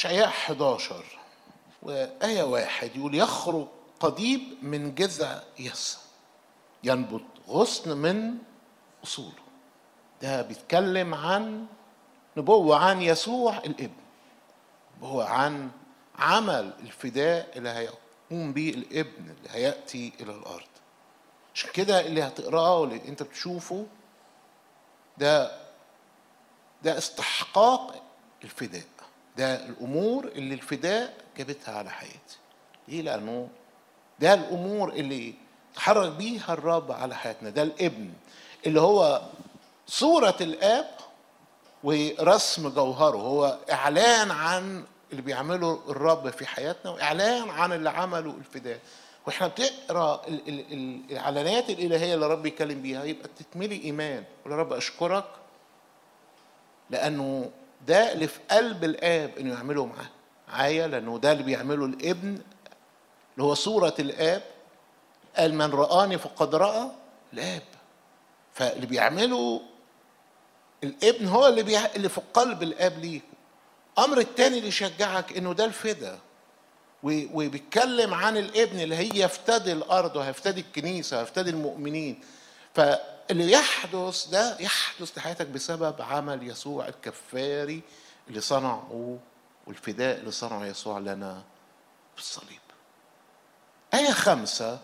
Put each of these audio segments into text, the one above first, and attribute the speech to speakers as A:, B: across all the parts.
A: اشعياء 11 وآية واحد يقول يخرج قضيب من جذع يسى ينبت غصن من أصوله ده بيتكلم عن نبوة عن يسوع الابن هو عن عمل الفداء اللي هيقوم به الابن اللي هيأتي إلى الأرض عشان كده اللي هتقراه واللي انت بتشوفه ده ده استحقاق الفداء ده الامور اللي الفداء جابتها على حياتي ليه لانه ده الامور اللي تحرك بيها الرب على حياتنا ده الابن اللي هو صورة الاب ورسم جوهره هو اعلان عن اللي بيعمله الرب في حياتنا واعلان عن اللي عمله الفداء واحنا بتقرا ال- ال- ال- الاعلانات الالهيه اللي الرب يتكلم بيها يبقى تتملي ايمان قول يا رب اشكرك لانه ده اللي في قلب الاب انه يعمله معاه معايا لانه ده اللي بيعمله الابن اللي هو صوره الاب قال من رآني فقد رأى الاب فاللي بيعمله الابن هو اللي بيع... اللي في قلب الاب ليك امر التاني اللي يشجعك انه ده الفدا و- وبيتكلم عن الابن اللي هي يفتدي الارض وهيفتدي الكنيسه وهيفتدي المؤمنين فاللي يحدث ده يحدث لحياتك بسبب عمل يسوع الكفاري اللي صنعه والفداء اللي صنعه يسوع لنا في الصليب آية خمسة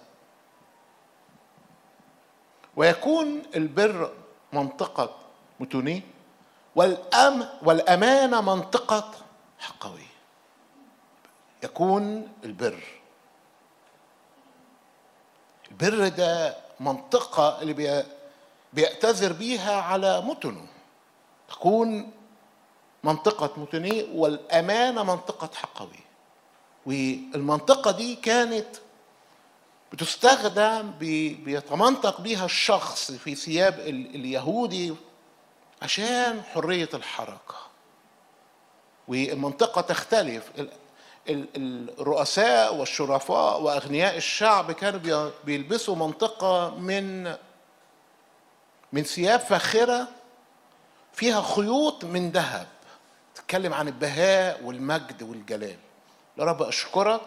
A: ويكون البر منطقة متونيه والأم والأمانة منطقة حقوية يكون البر البر ده منطقة اللي بي- بيعتذر بيها على متنه تكون منطقة متنيه والأمانة منطقة حقوية والمنطقة دي كانت بتستخدم بي- بيتمنطق بيها الشخص في ثياب ال- اليهودي عشان حرية الحركة والمنطقة تختلف ال- ال- الرؤساء والشرفاء وأغنياء الشعب كانوا بي- بيلبسوا منطقة من من ثياب فاخرة فيها خيوط من ذهب تتكلم عن البهاء والمجد والجلال يا رب أشكرك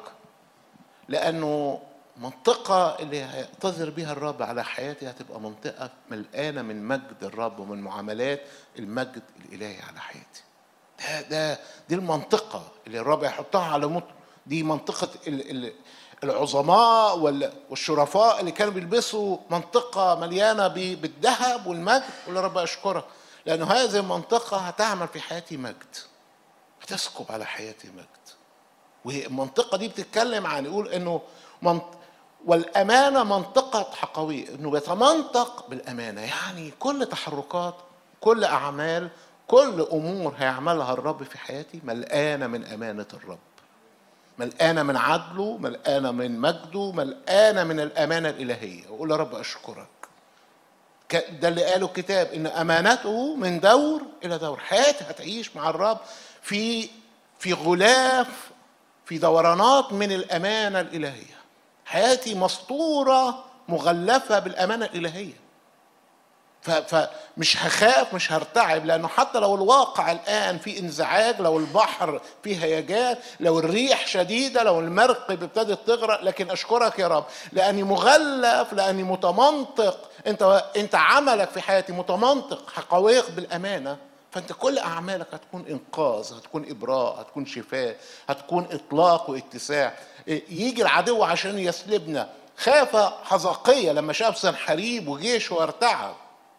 A: لأنه منطقة اللي هيعتذر بها الرب على حياتي هتبقى منطقة ملقانة من مجد الرب ومن معاملات المجد الإلهي على حياتي ده ده دي المنطقة اللي الرب هيحطها على مط دي منطقة ال- ال- العظماء وال- والشرفاء اللي كانوا بيلبسوا منطقة مليانة ب- بالذهب والمجد قول يا رب أشكرك لأنه هذه المنطقة هتعمل في حياتي مجد هتسكب على حياتي مجد والمنطقه دي بتتكلم عن يقول انه منط... والامانه منطقه حقويه انه بيتمنطق بالامانه يعني كل تحركات كل اعمال كل امور هيعملها الرب في حياتي ملقانه من امانه الرب ملقانه من عدله ملقانه من مجده ملقانه من الامانه الالهيه واقول يا رب اشكرك ك- ده اللي قاله الكتاب ان امانته من دور الى دور حياتي هتعيش مع الرب في في غلاف في دورانات من الامانه الالهيه حياتي مسطوره مغلفه بالامانه الالهيه ف- فمش هخاف مش هرتعب لانه حتى لو الواقع الان في انزعاج لو البحر فيه هيجان لو الريح شديده لو المركب ابتدت تغرق لكن اشكرك يا رب لاني مغلف لاني متمنطق انت انت عملك في حياتي متمنطق حقائق بالامانه فانت كل اعمالك هتكون انقاذ هتكون ابراء هتكون شفاء هتكون اطلاق واتساع يجي العدو عشان يسلبنا خاف حزقية لما شاف سنحريب وجيشه وارتعب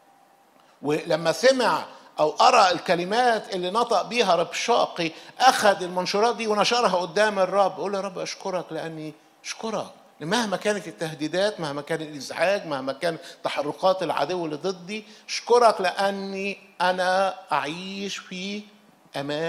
A: ولما سمع او قرا الكلمات اللي نطق بيها ربشاقي اخذ المنشورات دي ونشرها قدام الرب قول يا رب اشكرك لاني اشكرك مهما كانت التهديدات مهما كان الازعاج مهما كان تحركات العدو اللي ضدي اشكرك لاني انا اعيش في امان